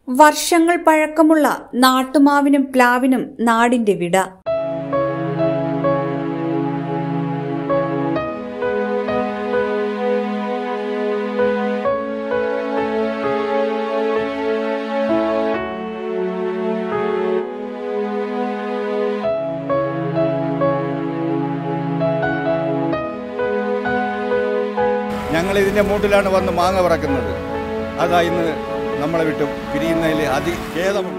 വർഷങ്ങൾ പഴക്കമുള്ള നാട്ടുമാവിനും പ്ലാവിനും നാടിന്റെ വിട ഞങ്ങൾ ഇതിൻ്റെ മൂട്ടിലാണ് വന്ന് മാങ്ങ പറക്കുന്നത് അതാ ഇന്ന് നമ്മളെ വിട്ടു പിരിയുന്നതിൽ അതിഖേദമുണ്ട്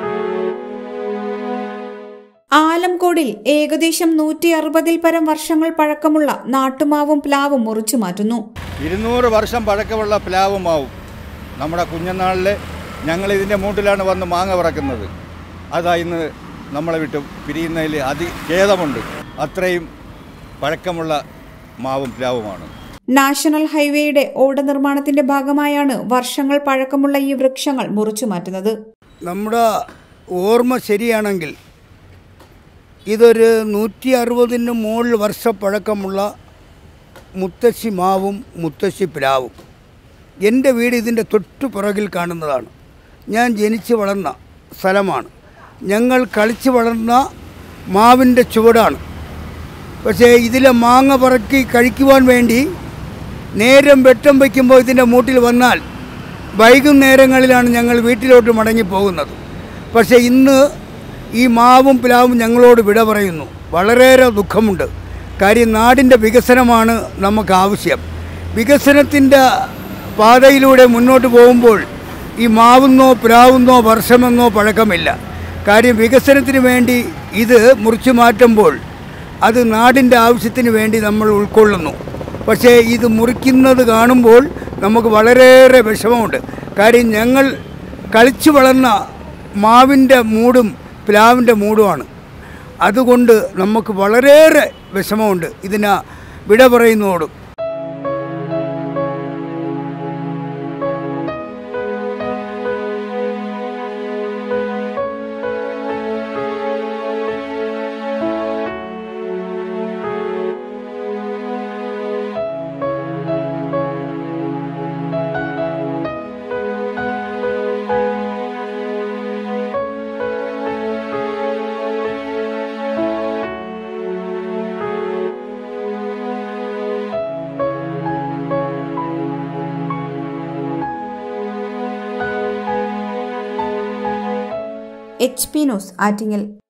ആലംകോടിൽ ഏകദേശം നൂറ്റി അറുപതിൽ പരം വർഷങ്ങൾ പഴക്കമുള്ള നാട്ടുമാവും പ്ലാവും മുറിച്ചു മാറ്റുന്നു ഇരുന്നൂറ് വർഷം പഴക്കമുള്ള പ്ലാവും മാവും നമ്മുടെ കുഞ്ഞനാളിൽ ഞങ്ങൾ ഇതിൻ്റെ മൂട്ടിലാണ് വന്ന് മാങ്ങ പറക്കുന്നത് അതാ ഇന്ന് നമ്മളെ വിട്ടു പിരിയുന്നതിൽ അതിഖേദമുണ്ട് അത്രയും പഴക്കമുള്ള മാവും പ്ലാവുമാണ് നാഷണൽ ഹൈവേയുടെ ഓട നിർമ്മാണത്തിന്റെ ഭാഗമായാണ് വർഷങ്ങൾ പഴക്കമുള്ള ഈ വൃക്ഷങ്ങൾ മുറിച്ചു മാറ്റുന്നത് നമ്മുടെ ഓർമ്മ ശരിയാണെങ്കിൽ ഇതൊരു നൂറ്റി അറുപതിന് മുകളിൽ വർഷപ്പഴക്കമുള്ള മുത്തശ്ശി മാവും മുത്തശ്ശി പ്ലാവും എൻ്റെ വീട് ഇതിൻ്റെ തൊട്ടു പുറകിൽ കാണുന്നതാണ് ഞാൻ ജനിച്ച് വളർന്ന സ്ഥലമാണ് ഞങ്ങൾ കളിച്ച് വളർന്ന മാവിൻ്റെ ചുവടാണ് പക്ഷേ ഇതിലെ മാങ്ങ പറക്കി കഴിക്കുവാൻ വേണ്ടി നേരം വെട്ടം വയ്ക്കുമ്പോൾ ഇതിൻ്റെ മൂട്ടിൽ വന്നാൽ വൈകുന്നേരങ്ങളിലാണ് ഞങ്ങൾ വീട്ടിലോട്ട് മടങ്ങി പോകുന്നത് പക്ഷേ ഇന്ന് ഈ മാവും പ്ലാവും ഞങ്ങളോട് വിട പറയുന്നു വളരെയേറെ ദുഃഖമുണ്ട് കാര്യം നാടിൻ്റെ വികസനമാണ് നമുക്ക് ആവശ്യം വികസനത്തിൻ്റെ പാതയിലൂടെ മുന്നോട്ട് പോകുമ്പോൾ ഈ മാവുന്നോ പ്ലാവുന്നോ വർഷമെന്നോ പഴക്കമില്ല കാര്യം വികസനത്തിന് വേണ്ടി ഇത് മുറിച്ചു മാറ്റുമ്പോൾ അത് നാടിൻ്റെ ആവശ്യത്തിന് വേണ്ടി നമ്മൾ ഉൾക്കൊള്ളുന്നു പക്ഷേ ഇത് മുറിക്കുന്നത് കാണുമ്പോൾ നമുക്ക് വളരെയേറെ വിഷമമുണ്ട് കാര്യം ഞങ്ങൾ കളിച്ചു വളർന്ന മാവിൻ്റെ മൂടും പ്ലാവിൻ്റെ മൂടുമാണ് അതുകൊണ്ട് നമുക്ക് വളരെയേറെ വിഷമമുണ്ട് ഇതിന് വിട പറയുന്നതോടും എച്ച് പി ന്യൂസ് ആറ്റിങ്ങൽ